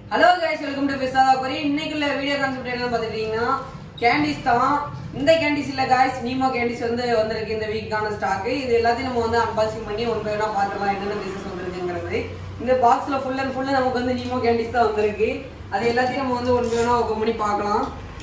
hello guys welcome to பிசாதா கொரி இன்னைக்குள்ள வீடியோ கான்செப்ட் என்ன பார்த்துட்டீங்கன்னா கேண்டிஸ் தான் இந்த கேண்டிஸ் இல்ல காய்ஸ் நீமோ கேண்டிஸ் வந்து வந்திருக்கு இந்த வீக்கான ஸ்டாக் இது எல்லாத்தையும் நம்ம வந்து அன்பாக்சிங் பண்ணி ஒன் பை ஒன்னா பார்த்துக்கலாம் என்னென்ன பீசஸ் வந்திருக்குங்கிறது இந்த பாக்ஸ்ல ஃபுல் அண்ட் ஃபுல்லு நமக்கு வந்து நீமோ கேண்டிஸ் தான் வந்திருக்கு அது எல்லாத்தையும் நம்ம வந்து ஒன் பை ஒன்னா ஓப்பன் பண்ணி பார்க்கலாம்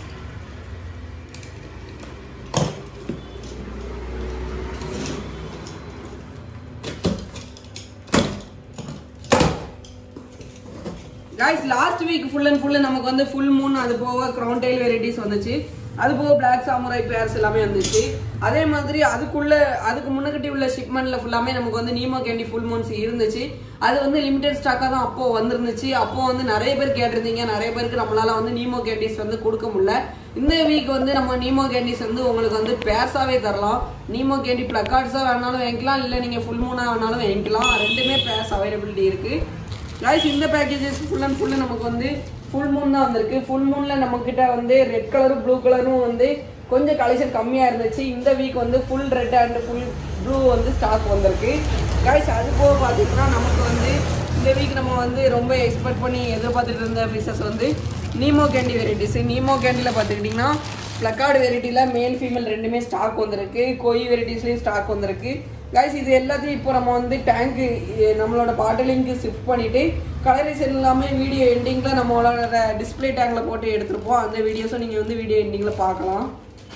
guys last week full and full நமக்கு வந்து ஃபுல் மூன் அது போக க்ரௌன் டைல் வெரைட்டிஸ் வந்துச்சு அது போக பிளாக் சாமுராய் பேர்ஸ் எல்லாமே வந்துச்சு அதே மாதிரி அதுக்குள்ள அதுக்கு முன்னக்கட்டி உள்ள ஷிப்மெண்ட்ல ஃபுல்லாமே நமக்கு வந்து நீமோ கேண்டி ஃபுல் மூன்ஸ் இருந்துச்சு அது வந்து லிமிடெட் ஸ்டாக்காக தான் அப்போ வந்திருந்துச்சு அப்போ வந்து நிறைய பேர் கேட்டிருந்தீங்க நிறைய பேருக்கு நம்மளால வந்து நீமோ கேண்டிஸ் வந்து கொடுக்க முடியல இந்த வீக் வந்து நம்ம நீமோ கேண்டிஸ் வந்து உங்களுக்கு வந்து பேர்ஸாவே தரலாம் நீமோ கேண்டி பிளக்கார்ட்ஸா வேணாலும் வாங்கிக்கலாம் இல்லை நீங்க ஃபுல் மூனா வேணாலும் வாங்கிக்கலாம் ரெண்டுமே பேர்ஸ் அவைலபிலிட்டி இருக்கு கைஸ் இந்த பேக்கேஜஸ் ஃபுல் அண்ட் ஃபுல்லு நமக்கு வந்து ஃபுல் மூன் தான் வந்திருக்கு ஃபுல் மூனில் நம்மக்கிட்ட வந்து ரெட் கலரும் ப்ளூ கலரும் வந்து கொஞ்சம் கலெக்ஷன் கம்மியாக இருந்துச்சு இந்த வீக் வந்து full red and full blue வந்து ஸ்டாக் வந்திருக்கு கைஸ் அது போக பார்த்தீங்கன்னா நமக்கு வந்து இந்த வீக் நம்ம வந்து ரொம்ப எக்ஸ்பெக்ட் பண்ணி எதிர்பார்த்துட்டு இருந்த ஃபிஷஸ் வந்து நீமோ கேண்டி வெரைட்டிஸ் நீமோ கேண்டியில் பார்த்துக்கிட்டிங்கன்னா பிளக்கார்டு வெரைட்டியில் மேல் ஃபீமேல் ரெண்டுமே ஸ்டாக் வந்திருக்கு கோயி வெரைட்டிஸ்லேயும் ஸ்டாக் வந்திருக்கு கைஸ் இது எல்லாத்தையும் இப்போ நம்ம வந்து டேங்க்கு நம்மளோட பாட்டிலிங்க்கு ஷிஃப்ட் பண்ணிட்டு கலரேஷன் எல்லாமே வீடியோ எண்டிங்கில் நம்மளோட டிஸ்பிளே டேங்கில் போட்டு எடுத்திருப்போம் அந்த வீடியோஸும் நீங்கள் வந்து வீடியோ எண்டிங்கில் பார்க்கலாம்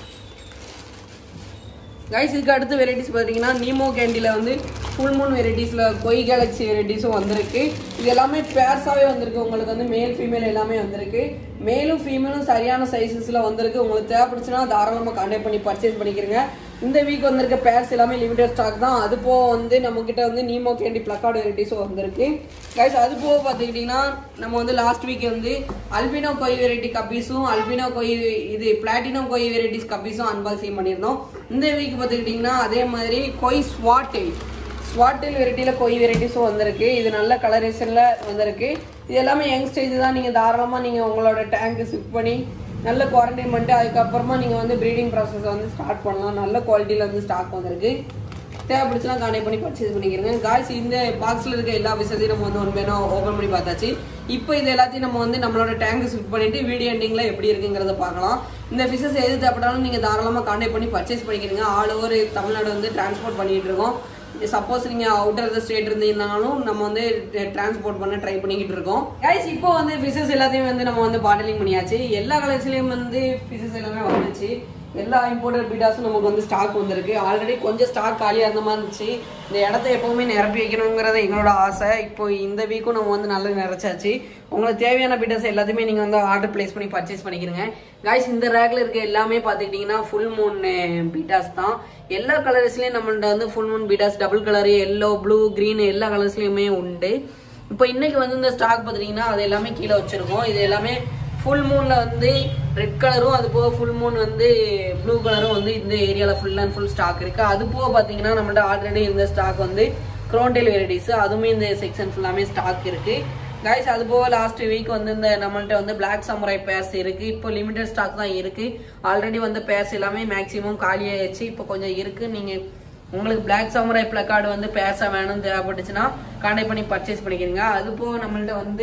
கைஸ் இதுக்கு அடுத்த வெரைட்டிஸ் பார்த்தீங்கன்னா நீமோ கேண்டியில் வந்து ஃபுல் மூன் வெரைட்டிஸில் கொய் கேலக்ஸி வெரைட்டிஸும் வந்திருக்கு இது எல்லாமே பேர்ஸாகவே வந்திருக்கு உங்களுக்கு வந்து மேல் ஃபீமேல் எல்லாமே வந்திருக்கு மேலும் ஃபீமேலும் சரியான சைஸஸில் வந்திருக்கு உங்களுக்கு தேவைப்படுச்சுன்னா தாராளமாக கான்டாக்ட் பண்ணி பர்ச்சேஸ் பண்ணிக்கிறங்க இந்த வீக் வந்திருக்க பேர்ஸ் எல்லாமே லிமிடெட் ஸ்டாக் தான் அது போக வந்து நம்ம கிட்ட வந்து நீமோ கேண்டி பிளக்கார்டு வெரைட்டிஸும் வந்திருக்கு கைஸ் அது போக பார்த்துக்கிட்டிங்கன்னா நம்ம வந்து லாஸ்ட் வீக் வந்து அல்பினோ கொய் வெரைட்டி கப்பீஸும் அல்பினோ கொய் இது பிளாட்டினோ கொய் வெரைட்டிஸ் கப்பீஸும் அன்பாக்சிங் பண்ணியிருந்தோம் இந்த வீக் பார்த்துக்கிட்டிங்கன்னா அதே மாதிரி கொய் ஸ்வாட்டை ஸ்வாட்டில் வெரைட்டியில் கொய் வெரைட்டிஸும் வந்திருக்கு இது நல்ல கலரேஷனில் வந்திருக்கு இது எல்லாமே யங் ஸ்டேஜ் தான் நீங்கள் தாராளமாக நீங்கள் உங்களோட டேங்க்கு ஷிஃப்ட் பண்ணி நல்ல குவாரண்டைன் பண்ணிட்டு அதுக்கப்புறமா நீங்கள் வந்து ப்ரீடிங் ப்ராசஸ் வந்து ஸ்டார்ட் பண்ணலாம் நல்ல குவாலிட்டியில் வந்து ஸ்டாக் வந்திருக்கு தேவைப்படுச்சுன்னா கான்டெக்ட் பண்ணி பர்ச்சேஸ் பண்ணிக்கிறேங்க காய்ஸ் இந்த பாக்ஸில் இருக்க எல்லா விஷயத்தையும் நம்ம வந்து ஒன்று வேணும் ஓப்பன் பண்ணி பார்த்தாச்சு இப்போ இது எல்லாத்தையும் நம்ம வந்து நம்மளோட டேங்க் ஷிஃப்ட் பண்ணிட்டு வீடியோ எண்டிங்கில் எப்படி இருக்குங்கிறத பார்க்கலாம் இந்த ஃபிஷஸ் எது தேவைப்பட்டாலும் நீங்கள் தாராளமாக கான்டெக்ட் பண்ணி பர்ச்சேஸ் பண்ணிக்கிறீங்க ஆல் ஓவர் தமிழ்நாடு வந்து டிரான்ஸ்போர்ட் பண்ணிட்டு இருக்கோம் சப்போஸ் நீங்க அவுட்டர் ஆஃப் த ஸ்டேட் இருந்தீங்கனாலும் நம்ம வந்து டிரான்ஸ்போர்ட் பண்ண ட்ரை பண்ணிக்கிட்டு இருக்கோம் கைஸ் இப்போ வந்து ஃபிஷஸ் எல்லாத்தையும் வந்து நம்ம வந்து பாட்டிலிங் பண்ணியாச்சு எல்லா கலர்ஸ்லயும் வந்து ஃபிஷஸ் எல்லாமே வந்துச்சு எல்லா இம்போர்ட்டட் பீடாஸும் நமக்கு வந்து ஸ்டாக் வந்திருக்கு ஆல்ரெடி கொஞ்சம் ஸ்டாக் காலியாக இருந்த மாதிரி இருந்துச்சு இந்த இடத்த எப்பவுமே நிரப்பி வைக்கணுங்கிறது எங்களோட ஆசை இப்போ இந்த வீக்கும் நம்ம வந்து நல்லா நிறைச்சாச்சு உங்களுக்கு தேவையான பீடாஸ் எல்லாத்தையுமே நீங்கள் வந்து ஆர்டர் பிளேஸ் பண்ணி பர்ச்சேஸ் பண்ணிக்கிறங்க காய்ஸ் இந்த ரேக்ல இருக்க எல்லாமே பார்த்துக்கிட்டிங்கன்னா ஃபுல் மூன் பீடாஸ் தான் எல்லா கலர்ஸ்லேயும் நம்மள்ட்ட வந்து full moon bettas double colour yellow blue green எல்லா கலர்ஸ்லையுமே உண்டு இப்போ இன்னைக்கு வந்து இந்த ஸ்டாக் பார்த்துட்டிங்கன்னா அது எல்லாமே கீழே வச்சிருக்கோம் இது எல்லாமே ஃபுல் மூனில் வந்து ரெட் கலரும் அது போக ஃபுல் மூன் வந்து ப்ளூ கலரும் வந்து இந்த ஏரியாவில் ஃபுல் அண்ட் ஃபுல் ஸ்டாக் இருக்கு அது போக பார்த்தீங்கன்னா நம்மள்ட்ட ஆல்ரெடி இருந்த ஸ்டாக் வந்து க்ரோண்டெயில் வெரைட்டிஸ் அதுவுமே இந்த செக்ஷன் ஃபுல்லாமே ஸ்டாக் இருக்கு கைஸ் அது போக லாஸ்ட் வீக் வந்து இந்த நம்மள்ட்ட வந்து பிளாக் சமுராய் பேர்ஸ் இருக்கு இப்போ லிமிடெட் ஸ்டாக் தான் இருக்கு ஆல்ரெடி வந்து பேர்ஸ் எல்லாமே மேக்ஸிமம் காலியாயிடுச்சு இப்போ கொஞ்சம் இருக்கு நீங்க உங்களுக்கு பிளாக் சமுராய் பிளக்கார்டு வந்து பேர்ஸா வேணும் தேவைப்பட்டுச்சுன்னா கான்டாக்ட் பண்ணி பர்ச்சேஸ் பண்ணிக்கிறீங்க அது போக நம்மள்ட்ட வந்து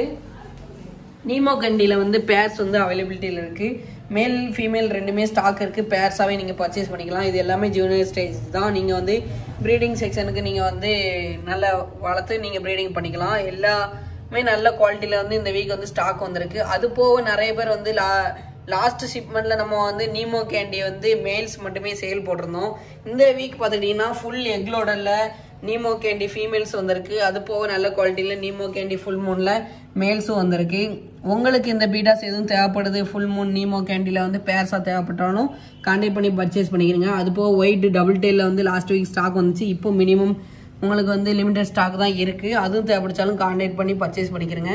நீமோ கண்டியில வந்து பேர்ஸ் வந்து அவைலபிலிட்டியில் இருக்கு மேல் ஃபீமேல் ரெண்டுமே ஸ்டாக் இருக்கு பேர்ஸாவே நீங்க பர்ச்சேஸ் பண்ணிக்கலாம் இது எல்லாமே ஜூனியர் ஸ்டேஜ் தான் நீங்க வந்து ப்ரீடிங் செக்ஷனுக்கு நீங்க வந்து நல்லா வளர்த்து நீங்க ப்ரீடிங் பண்ணிக்கலாம் எல்லாமே நல்ல குவாலிட்டியில வந்து இந்த வீக் வந்து ஸ்டாக் வந்திருக்கு அது போக நிறைய பேர் வந்து லா லாஸ்ட் ஷிப்மெண்ட்ல நம்ம வந்து நீமோ கேண்டி வந்து மேல்ஸ் மட்டுமே சேல் போட்டிருந்தோம் இந்த வீக் பார்த்துக்கிட்டிங்கன்னா ஃபுல் எக்லோடல்ல நீமோ கேண்டி ஃபீமேல்ஸ் வந்திருக்கு அது போக நல்ல குவாலிட்டியில் நீமோ கேண்டி ஃபுல் மூனில் மேல்ஸும் வந்திருக்கு உங்களுக்கு இந்த பீடாஸ் எதுவும் தேவைப்படுது ஃபுல் மூன் நீமோ கேண்டியில் வந்து பேர்ஸாக தேவைப்பட்டாலும் கான்டாக்ட் பண்ணி பர்ச்சேஸ் பண்ணிக்கிறீங்க அது போக ஒயிட் டபுள் டெயிலில் வந்து லாஸ்ட் வீக் ஸ்டாக் வந்துச்சு இப்போ மினிமம் உங்களுக்கு வந்து லிமிடெட் ஸ்டாக் தான் இருக்குது அதுவும் தேவைப்படுச்சாலும் கான்டாக்ட் பண்ணி பர்ச்சேஸ் பண்ணிக்கிறேங்க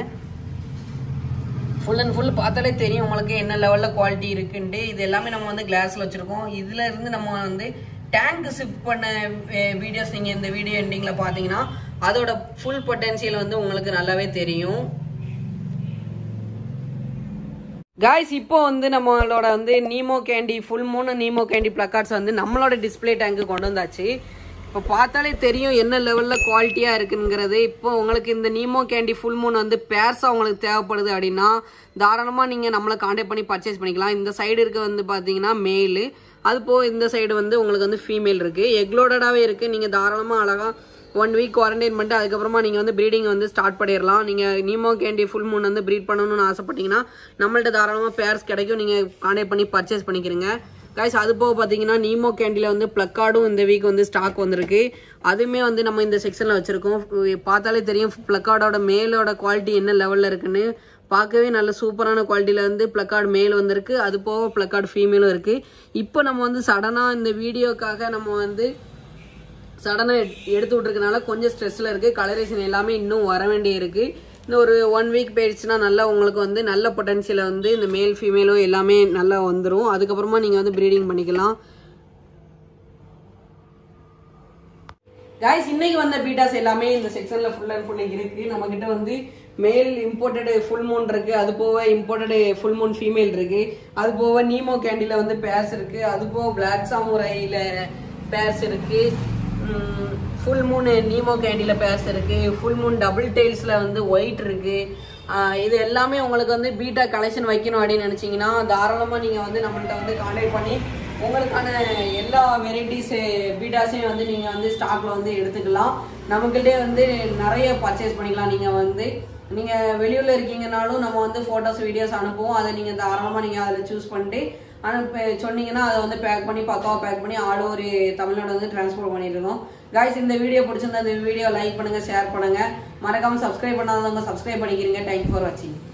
ஃபுல் அண்ட் ஃபுல் பார்த்தாலே தெரியும் உங்களுக்கு என்ன லெவலில் குவாலிட்டி இருக்குன்ட்டு இது எல்லாமே நம்ம வந்து கிளாஸில் வச்சுருக்கோம் இதில் இருந்து நம்ம வந்து டேங்க் ஷிஃப்ட் பண்ண வீடியோஸ் நீங்கள் இந்த வீடியோ எண்டிங்கில் பார்த்தீங்கன்னா அதோட ஃபுல் பொட்டன்சியல் வந்து உங்களுக்கு நல்லாவே தெரியும் காய்ஸ் இப்போ வந்து நம்மளோட வந்து நீமோ கேண்டி ஃபுல் மூணு நீமோ கேண்டி பிளக்கார்ட்ஸ் வந்து நம்மளோட டிஸ்பிளே டேங்க்கு கொண்டு வந்தாச்சு இப்போ பார்த்தாலே தெரியும் என்ன லெவலில் குவாலிட்டியாக இருக்குங்கிறது இப்போ உங்களுக்கு இந்த நீமோ கேண்டி ஃபுல் மூன் வந்து பேர்ஸாக உங்களுக்கு தேவைப்படுது அப்படின்னா தாராளமாக நீங்கள் நம்மளை காண்டாக்ட் பண்ணி பர்ச்சேஸ் பண்ணிக்கலாம் இந்த சைடு இருக்க வந்து பார்த்தீங்கன்னா மேலு அது போக இந்த சைடு வந்து உங்களுக்கு வந்து ஃபீமேல் இருக்குது எக்லோடடாகவே இருக்குது நீங்கள் தாராளமாக அழகாக ஒன் வீக் குவாரண்டைன் பண்ணிட்டு அதுக்கப்புறமா நீங்கள் வந்து ப்ரீடிங் வந்து ஸ்டார்ட் பண்ணிடலாம் நீங்கள் நீமோ கேண்டி ஃபுல் மூன் வந்து ப்ரீட் பண்ணணும்னு ஆசைப்பட்டீங்கன்னா நம்மள்ட்ட தாராளமாக பேர்ஸ் கிடைக்கும் நீங்கள் காண்டாக்ட் பண்ணி பர்ச்சேஸ் பண்ணிக்கிறீங்க கைஸ் அது போக பார்த்தீங்கன்னா நீமோ கேண்டில் வந்து ப்ளக்கார்டும் இந்த வீக் வந்து ஸ்டாக் வந்திருக்கு அதுவுமே வந்து நம்ம இந்த செக்ஷனில் வச்சுருக்கோம் பார்த்தாலே தெரியும் ப்ளக்கார்டோட மேலோட குவாலிட்டி என்ன லெவலில் இருக்குன்னு பார்க்கவே நல்ல சூப்பரான குவாலிட்டியில் வந்து ப்ளக்கார்டு மேல் வந்திருக்கு அது போக ப்ளக்கார்டு ஃபீமேலும் இருக்குது இப்போ நம்ம வந்து சடனாக இந்த வீடியோக்காக நம்ம வந்து சடனாக எடுத்து விட்ருக்கனால கொஞ்சம் ஸ்ட்ரெஸ்ஸில் இருக்குது கலரேஷன் எல்லாமே இன்னும் வர வேண்டிய இருக்குது இந்த ஒரு ஒன் வீக் போயிடுச்சுன்னா நல்லா உங்களுக்கு வந்து நல்ல பொட்டன்ஷியலை வந்து இந்த மேல் ஃபீமேலும் எல்லாமே நல்லா வந்துடும் அதுக்கப்புறமா நீங்கள் வந்து ப்ரீடிங் பண்ணிக்கலாம் காய்ஸ் இன்னைக்கு வந்த பீட்டாஸ் எல்லாமே இந்த செக்ஷன்ல ஃபுல் அண்ட் ஃபுல் இருக்கு நம்ம கிட்ட வந்து மேல் இம்போர்ட்டட் ஃபுல் மூன் இருக்கு அது போக இம்போர்ட்டட் ஃபுல் மூன் ஃபீமேல் இருக்கு அது போக நீமோ கேண்டில வந்து பேர்ஸ் இருக்கு அது போக பிளாக் சாமுரையில பேர்ஸ் இருக்கு ஃபுல் மூன் நீமோ கேண்டில பேர்ஸ் இருக்கு ஃபுல் மூன் டபுள் டெய்ல்ஸ்ல வந்து ஒயிட் இருக்கு ஆஹ் இது எல்லாமே உங்களுக்கு வந்து பீட்டா கலெக்ஷன் வைக்கணும் அப்படின்னு நினைச்சீங்கன்னா தாராளமா நீங்க வந்து நம்மள்ட்ட வந்து கான்டாக்ட் பண்ணி உங்களுக்கான எல்லா வெரைட்டிஸ் பீட்டாஸையும் வந்து நீங்க வந்து ஸ்டாக்ல வந்து எடுத்துக்கலாம் நம்மகிட்டே வந்து நிறைய பர்ச்சேஸ் பண்ணிக்கலாம் நீங்க வந்து நீங்க வெளியூர்ல இருக்கீங்கனாலும் நம்ம வந்து போட்டோஸ் வீடியோஸ் அனுப்புவோம் அதை நீங்க தாராளமா நீங்க அதில் சூஸ் பண்ணிட்டு அனுப்பி சொன்னீங்கன்னா அதை வந்து பேக் பண்ணி பக்காவா பேக் பண்ணி ஆல் ஓவர் தமிழ்நாடு வந்து டிரான்ஸ்போர்ட் பண்ணிட்டு இருக்கோம் காய்ஸ் இந்த வீடியோ பிடிச்சிருந்தா இந்த வீடியோ லைக் பண்ணுங்க ஷேர் பண்ணுங்க மறக்காம சப்ஸ்கிரைப் பண்ணாதவங்க சப்ஸ்கிரைப் பண்ணிக்கிறீங்க தேங்க்யூ ஃபார் வாட்சிங்